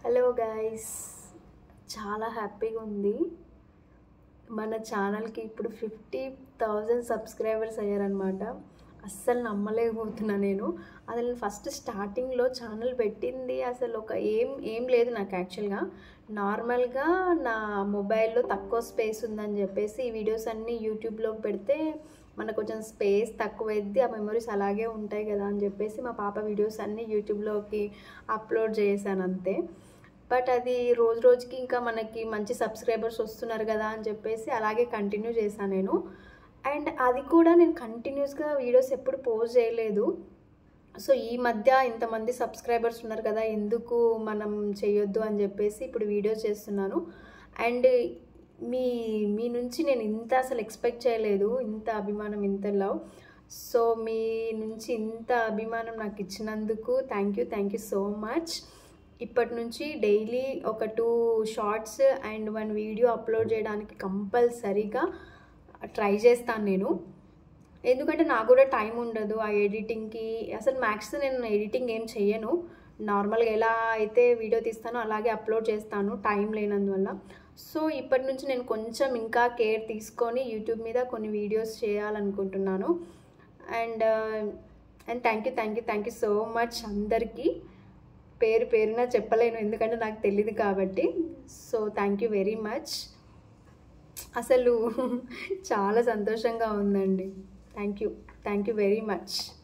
hello guys చాలా హ్యాపీగా ఉంది మన ఛానల్కి ఇప్పుడు ఫిఫ్టీ థౌజండ్ సబ్స్క్రైబర్స్ అయ్యారనమాట అస్సలు నమ్మలేకపోతున్నా నేను అసలు ఫస్ట్ స్టార్టింగ్లో ఛానల్ పెట్టింది అసలు ఒక ఏం ఏం లేదు నాకు యాక్చువల్గా నార్మల్గా నా మొబైల్లో తక్కువ స్పేస్ ఉందని చెప్పేసి ఈ వీడియోస్ అన్నీ యూట్యూబ్లో పెడితే మనకు కొంచెం స్పేస్ తక్కువ అయింది ఆ మెమరీస్ అలాగే ఉంటాయి కదా అని చెప్పేసి మా పాప వీడియోస్ అన్నీ యూట్యూబ్లోకి అప్లోడ్ చేశాను అంతే బట్ అది రోజు రోజుకి ఇంకా మనకి మంచి సబ్స్క్రైబర్స్ వస్తున్నారు కదా అని చెప్పేసి అలాగే కంటిన్యూ చేశాను నేను అండ్ అది కూడా నేను కంటిన్యూస్గా వీడియోస్ ఎప్పుడు పోస్ట్ చేయలేదు సో ఈ మధ్య ఇంతమంది సబ్స్క్రైబర్స్ ఉన్నారు కదా ఎందుకు మనం చేయొద్దు అని చెప్పేసి ఇప్పుడు వీడియోస్ చేస్తున్నాను అండ్ మీ మీ నుంచి నేను ఇంత అసలు ఎక్స్పెక్ట్ చేయలేదు ఇంత అభిమానం ఇంత లవ్ సో మీ నుంచి ఇంత అభిమానం నాకు ఇచ్చినందుకు thank you thank you so much ఇప్పటి నుంచి డైలీ ఒక two shorts and one video upload చేయడానికి కంపల్సరీగా ట్రై చేస్తాను నేను ఎందుకంటే నాకు కూడా టైం ఉండదు ఆ ఎడిటింగ్కి అసలు మ్యాక్స్ నేను ఎడిటింగ్ ఏం చెయ్యను నార్మల్గా ఎలా అయితే వీడియో తీస్తానో అలాగే అప్లోడ్ చేస్తాను టైం లేనందువల్ల సో ఇప్పటి నుంచి నేను కొంచెం ఇంకా కేర్ తీసుకొని యూట్యూబ్ మీద కొన్ని వీడియోస్ చేయాలనుకుంటున్నాను and and thank you thank you thank you so much అందరికీ పేరు పేరున చెప్పలేను ఎందుకంటే నాకు తెలియదు కాబట్టి so thank you very much అసలు చాలా సంతోషంగా ఉందండి thank you thank you very much